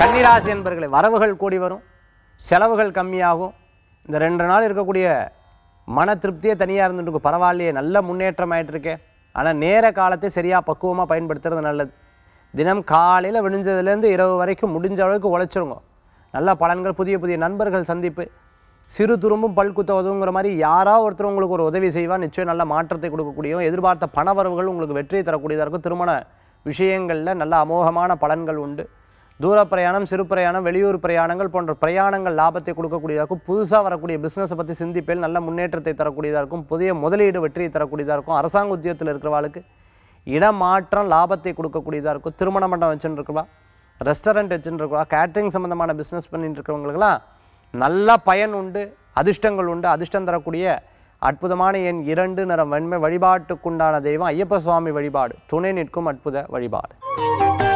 கன்னிராசி என்பர்களை வரவுகள் கூடி வரும் செலவுகள் கம்மியாகும் இந்த ரெண்டு நாள் இருக்கக்கூடிய மன திருப்தியே தனியாக இருந்துட்டு இருக்கும். பரவாயில்லையே நல்ல முன்னேற்றம் ஆயிட்டு இருக்கே ஆனால் நேர காலத்தை சரியாக பக்குவமாக பயன்படுத்துறது நல்லது தினம் காலையில் விடிஞ்சதுலேருந்து இரவு வரைக்கும் முடிஞ்ச அளவுக்கு உழைச்சிருங்க நல்ல பலன்கள் புதிய புதிய நண்பர்கள் சந்திப்பு சிறு துரும்பும் பல் குத்த உதவுங்கிற மாதிரி யாரா ஒருத்தர் உங்களுக்கு ஒரு உதவி செய்வா நிச்சயம் நல்ல மாற்றத்தை கொடுக்கக்கூடியவும் எதிர்பார்த்த பணவரவுகள் உங்களுக்கு வெற்றியை தரக்கூடியதாக இருக்கும் திருமண விஷயங்களில் நல்ல அமோகமான பலன்கள் உண்டு தூர பிரயாணம் சிறு பிரயாணம் வெளியூர் பிரயாணங்கள் போன்ற பிரயாணங்கள் லாபத்தை கொடுக்கக்கூடியதாக இருக்கும் புதுசாக வரக்கூடிய பிஸ்னஸை பற்றி சிந்திப்பில் நல்ல முன்னேற்றத்தை தரக்கூடியதாக இருக்கும் புதிய முதலீடு வெற்றியை தரக்கூடியதாக இருக்கும் அரசாங்க உத்தியோகத்தில் இருக்கிறவாளுக்கு இடமாற்றம் லாபத்தை கொடுக்கக்கூடியதாக இருக்கும் திருமண மண்டபம் வச்சுட்டு இருக்கவா ரெஸ்டாரண்ட் வச்சுட்டு இருக்கவா கேட்ரிங் சம்மந்தமான பிஸ்னஸ் பண்ணிட்டு இருக்கிறவங்களுக்கெல்லாம் நல்ல பயன் உண்டு அதிர்ஷ்டங்கள் உண்டு அதிர்ஷ்டம் தரக்கூடிய அற்புதமான எண் இரண்டு நிறம் வெண்மை வழிபாட்டுக்குண்டான தெய்வம் ஐயப்ப சுவாமி வழிபாடு துணை நிற்கும் அற்புத வழிபாடு